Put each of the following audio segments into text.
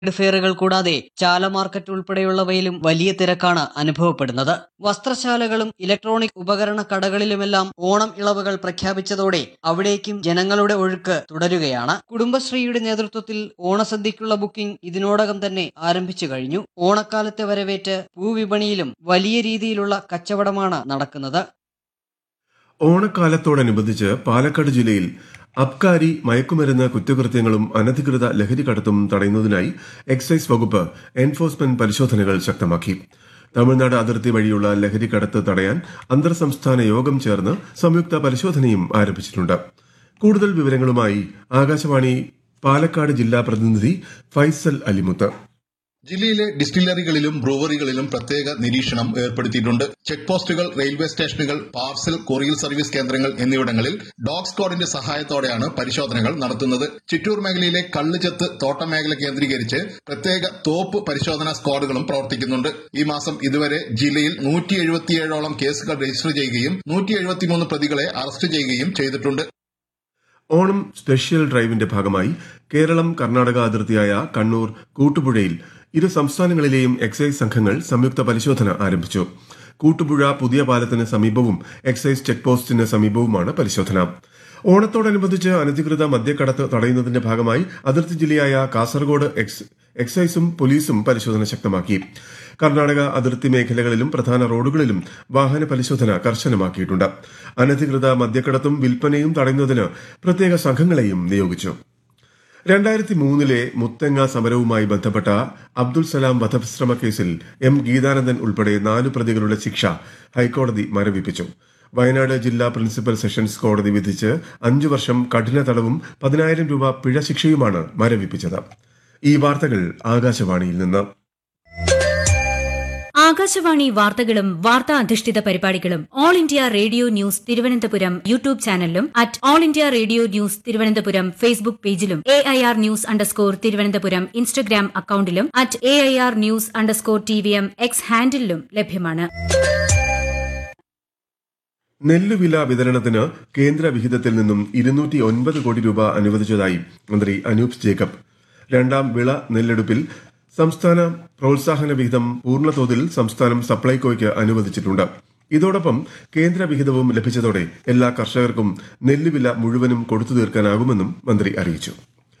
trade ഫെയറുകൾ കൂടാതെ ചാല market ഉൾപ്പെടെയുള്ളവയിലും വലിയ തിരക്കാണ് അനുഭവപ്പെടുന്നത് വസ്ത്രശാലകളും ഇലക്ട്രോണിക് ഉപകരണ കടകളിലുമെല്ലാം ഓണം ഇളവുകൾ പ്രഖ്യാപിച്ചതോടെ അവിടേക്കും ജനങ്ങളുടെ ഒഴുക്ക് തുടരുകയാണ് കുടുംബശ്രീയുടെ നേതൃത്വത്തിൽ ഓണസദ്യക്കുള്ള ബുക്കിംഗ് ഇതിനോടകം തന്നെ ആരംഭിച്ചു കഴിഞ്ഞു ഓണക്കാലത്തെ വരവേറ്റ് പൂവിപണിയിലും വലിയ രീതിയിലുള്ള കച്ചവടമാണ് നടക്കുന്നത് ഓണക്കാലത്തോടനുബന്ധിച്ച് പാലക്കാട് ജില്ലയിൽ അബ്കാരി മയക്കുമരുന്ന് കുറ്റകൃത്യങ്ങളും അനധികൃത ലഹരി കടത്തും തടയുന്നതിനായി എക്സൈസ് വകുപ്പ് എൻഫോഴ്സ്മെന്റ് പരിശോധനകൾ ശക്തമാക്കി തമിഴ്നാട് അതിർത്തി വഴിയുള്ള ലഹരി കടത്ത് തടയാൻ അന്തർ സംസ്ഥാന യോഗം ചേർന്ന് സംയുക്ത പരിശോധനയും ആരംഭിച്ചിട്ടുണ്ട് കൂടുതൽ വിവരങ്ങളുമായി ആകാശവാണി പാലക്കാട് ജില്ലാ പ്രതിനിധി ഫൈസൽ അലിമുത്ത് ജില്ലയിലെ ഡിസ്റ്റിലറികളിലും ബ്രൂവറികളിലും പ്രത്യേക നിരീക്ഷണം ഏർപ്പെടുത്തിയിട്ടുണ്ട് ചെക്ക് പോസ്റ്റുകൾ റെയിൽവേ സ്റ്റേഷനുകൾ പാർസൽ കൊറിയർ സർവീസ് കേന്ദ്രങ്ങൾ എന്നിവിടങ്ങളിൽ ഡോഗ് സ്ക്വാഡിന്റെ സഹായത്തോടെയാണ് പരിശോധനകൾ നടത്തുന്നത് ചിറ്റൂർ മേഖലയിലെ കള്ളുചെത്ത് തോട്ടം മേഖല കേന്ദ്രീകരിച്ച് പ്രത്യേക തോപ്പ് പരിശോധനാ സ്ക്വാഡുകളും പ്രവർത്തിക്കുന്നുണ്ട് ഈ മാസം ഇതുവരെ ജില്ലയിൽ നൂറ്റി എഴുപത്തിയേഴോളം കേസുകൾ രജിസ്റ്റർ ചെയ്യുകയും നൂറ്റി എഴുപത്തിമൂന്ന് പ്രതികളെ അറസ്റ്റ് ചെയ്യുകയും ചെയ്തിട്ടുണ്ട് ഓണം സ്പെഷ്യൽ ഡ്രൈവിന്റെ ഭാഗമായി കേരളം കർണാടക അതിർത്തിയായ കണ്ണൂർ കൂട്ടുപുഴയിൽ ഇരു സംസ്ഥാനങ്ങളിലെയും എക്സൈസ് സംഘങ്ങൾ സംയുക്ത പരിശോധന ആരംഭിച്ചു കൂട്ടുപുഴ പുതിയ പാലത്തിന് സമീപവും എക്സൈസ് ചെക്ക് പോസ്റ്റിന് സമീപവുമാണ് പരിശോധന ഓണത്തോടനുബന്ധിച്ച് അനധികൃത മദ്യക്കടത്ത് തടയുന്നതിന്റെ ഭാഗമായി അതിർത്തി ജില്ലയായ കാസർഗോഡ് എക്സ് എക്സൈസും പോലീസും പരിശോധന ശക്തമാക്കി കർണാടക അതിർത്തി മേഖലകളിലും പ്രധാന റോഡുകളിലും വാഹന പരിശോധന കർശനമാക്കിയിട്ടുണ്ട് അനധികൃത മദ്യക്കടത്തും വിൽപ്പനയും തടയുന്നതിന് പ്രത്യേക സംഘങ്ങളെയും നിയോഗിച്ചു രണ്ടായിരത്തി മൂന്നിലെ മുത്തങ്ങ സമരവുമായി ബന്ധപ്പെട്ട അബ്ദുൽ സലാം വധശ്രമ കേസിൽ എം ഗീതാനന്ദൻ ഉൾപ്പെടെ നാലു പ്രതികളുടെ ശിക്ഷ ഹൈക്കോടതി മരവിപ്പിച്ചു വയനാട് ജില്ലാ പ്രിൻസിപ്പൽ സെഷൻസ് കോടതി വിധിച്ച് അഞ്ചു വർഷം കഠിന തടവും പതിനായിരം രൂപ പിഴ ശിക്ഷയുമാണ് മരവിപ്പിച്ചത് ഈ വാർത്തകൾ ആകാശവാണിയിൽ നിന്ന് ആകാശവാണി വാർത്തകളും വാർത്താ അധിഷ്ഠിത പരിപാടികളും all India radio news Thiruvananthapuram YouTube ചാനലിലും at all India radio news Thiruvananthapuram Facebook പേജിലും A I R news underscore Thiruvananthapuram Instagram അക്കൌണ്ടിലും at A I R news underscore T V M X ഹാൻഡിലും ലഭ്യമാണ് നെല്ലുവില വിതരണത്തിന് കേന്ദ്ര വിഹിതത്തിൽ നിന്നും ഇരുന്നൂറ്റി ഒൻപത് കോടി രൂപ അനുവദിച്ചതായി മന്ത്രി അനൂപ് ജേക്കബ് രണ്ടാം വിള നെല്ലെടുപ്പിൽ സംസ്ഥാന പ്രോത്സാഹന വിഹിതം പൂർണ്ണതോതിൽ സംസ്ഥാനം സപ്ലൈകോയ്ക്ക് അനുവദിച്ചിട്ടുണ്ട് ഇതോടൊപ്പം കേന്ദ്ര വിഹിതവും ലഭിച്ചതോടെ എല്ലാ കർഷകർക്കും നെല്ലുവില മുഴുവനും കൊടുത്തു തീർക്കാനാകുമെന്നും മന്ത്രി അറിയിച്ചു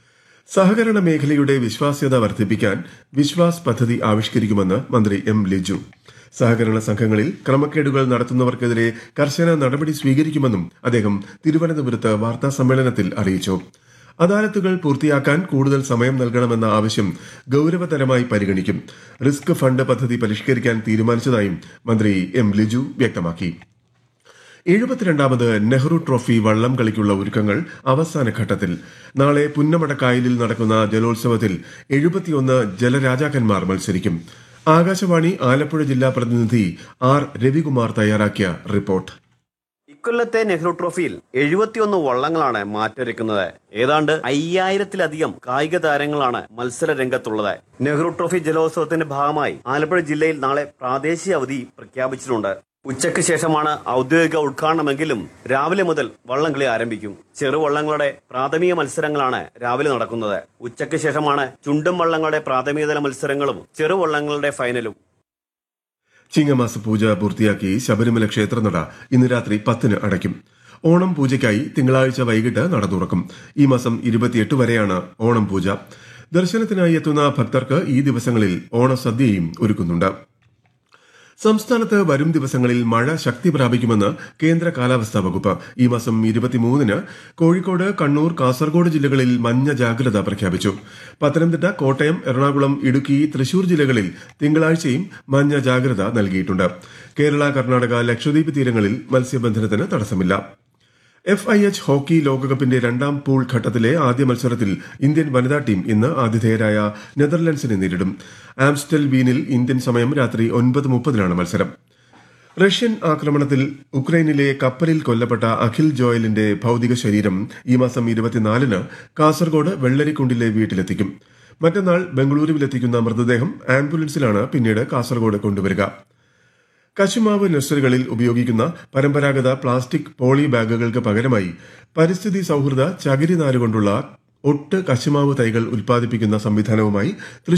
സഹകരണ മേഖലയുടെ വിശ്വാസ്യത വർദ്ധിപ്പിക്കാൻ വിശ്വാസ് പദ്ധതി ആവിഷ്കരിക്കുമെന്ന് മന്ത്രി എം ലിജു സഹകരണ സംഘങ്ങളിൽ ക്രമക്കേടുകൾ നടത്തുന്നവർക്കെതിരെ കർശന നടപടി സ്വീകരിക്കുമെന്നും അദ്ദേഹം തിരുവനന്തപുരത്ത് വാർത്താ സമ്മേളനത്തിൽ അറിയിച്ചു അദാലത്തുകൾ പൂർത്തിയാക്കാൻ കൂടുതൽ സമയം നൽകണമെന്ന ആവശ്യം ഗൌരവതരമായി പരിഗണിക്കും റിസ്ക് ഫണ്ട് പദ്ധതി പരിഷ്കരിക്കാൻ തീരുമാനിച്ചതായും മന്ത്രി എം ലിജു വ്യക്തമാക്കി എഴുപത്തിരണ്ടാമത് നെഹ്റു ട്രോഫി വള്ളം കളിക്കുള്ള ഒരുക്കങ്ങൾ അവസാന ഘട്ടത്തിൽ നാളെ പുന്നമടക്കായലിൽ നടക്കുന്ന ജലോത്സവത്തിൽ എഴുപത്തിയൊന്ന് ജലരാജാക്കന്മാർ മത്സരിക്കും ആകാശവാണി ആലപ്പുഴ ജില്ലാ പ്രതിനിധി ആർ രവികുമാർ തയ്യാറാക്കിയ റിപ്പോർട്ട് ഇക്കൊല്ലത്തെ നെഹ്റു ട്രോഫിയിൽ എഴുപത്തിയൊന്ന് വള്ളങ്ങളാണ് മാറ്റൊരുക്കുന്നത് ഏതാണ്ട് അയ്യായിരത്തിലധികം കായിക താരങ്ങളാണ് മത്സര രംഗത്തുള്ളത് നെഹ്റു ട്രോഫി ജലോത്സവത്തിന്റെ ഭാഗമായി ആലപ്പുഴ ജില്ലയിൽ നാളെ പ്രാദേശിക അവധി പ്രഖ്യാപിച്ചിട്ടുണ്ട് ഉച്ചയ്ക്ക് ശേഷമാണ് ഔദ്യോഗിക ഉദ്ഘാടനമെങ്കിലും രാവിലെ മുതൽ വള്ളംകളി ആരംഭിക്കും ചെറുവള്ളങ്ങളുടെ പ്രാഥമിക മത്സരങ്ങളാണ് രാവിലെ നടക്കുന്നത് ഉച്ചയ്ക്ക് ശേഷമാണ് ചുണ്ടും വള്ളങ്ങളുടെ പ്രാഥമികതല മത്സരങ്ങളും ചെറുവള്ളങ്ങളുടെ ഫൈനലും ചിങ്ങമാസ പൂജ പൂർത്തിയാക്കി ശബരിമല ക്ഷേത്രനട ഇന്ന് രാത്രി പത്തിന് അടയ്ക്കും ഓണം പൂജയ്ക്കായി തിങ്കളാഴ്ച വൈകിട്ട് നട തുറക്കും ഈ മാസം ഇരുപത്തിയെട്ട് വരെയാണ് ഓണം പൂജ ദർശനത്തിനായി എത്തുന്ന ഭക്തർക്ക് ഈ ദിവസങ്ങളിൽ ഓണസദ്യയും ഒരുക്കുന്നുണ്ട് സംസ്ഥാനത്ത് വരും ദിവസങ്ങളിൽ മഴ ശക്തി പ്രാപിക്കുമെന്ന് കേന്ദ്ര കാലാവസ്ഥാ വകുപ്പ് ഈ മാസം ഇരുപത്തിമൂന്നിന് കോഴിക്കോട് കണ്ണൂർ കാസർഗോഡ് ജില്ലകളിൽ മഞ്ഞ ജാഗ്രത പ്രഖ്യാപിച്ചു പത്തനംതിട്ട കോട്ടയം എറണാകുളം ഇടുക്കി തൃശൂർ ജില്ലകളിൽ തിങ്കളാഴ്ചയും മഞ്ഞ ജാഗ്രത നൽകിയിട്ടുണ്ട് കേരള കർണാടക ലക്ഷദ്വീപ് തീരങ്ങളിൽ മത്സ്യബന്ധനത്തിന് തടസ്സമില്ല എഫ് ഐ എച്ച് ഹോക്കി ലോകകപ്പിന്റെ രണ്ടാം പൂൾ ഘട്ടത്തിലെ ആദ്യ മത്സരത്തിൽ ഇന്ത്യൻ വനിതാ ടീം ഇന്ന് ആതിഥേയരായ നെതർലൻഡ്സിനെ നേരിടും ആംസ്റ്റൽ വീനിൽ ഇന്ത്യൻ സമയം രാത്രി ഒൻപത് മുപ്പതിനാണ് മത്സരം റഷ്യൻ ആക്രമണത്തിൽ ഉക്രൈനിലെ കപ്പലിൽ കൊല്ലപ്പെട്ട അഖിൽ ജോയലിന്റെ ഭൌതിക ശരീരം ഈ മാസം ഇരുപത്തിനാലിന് കാസർഗോഡ് വെള്ളരിക്കുണ്ടിലെ വീട്ടിലെത്തിക്കും മറ്റന്നാൾ ബംഗളൂരുവിലെത്തിക്കുന്ന മൃതദേഹം ആംബുലൻസിലാണ് പിന്നീട് കാസർഗോഡ് കൊണ്ടുവരിക കശുമാവ് നഴ്സറികളിൽ ഉപയോഗിക്കുന്ന പരമ്പരാഗത പ്ലാസ്റ്റിക് പോളി ബാഗുകൾക്ക് പകരമായി പരിസ്ഥിതി സൌഹൃദ ചകിരി നാരുകൊണ്ടുള്ള ഒട്ട് കശുമാവ് തൈകൾ ഉൽപ്പാദിപ്പിക്കുന്ന സംവിധാനവുമായി തൃശൂർ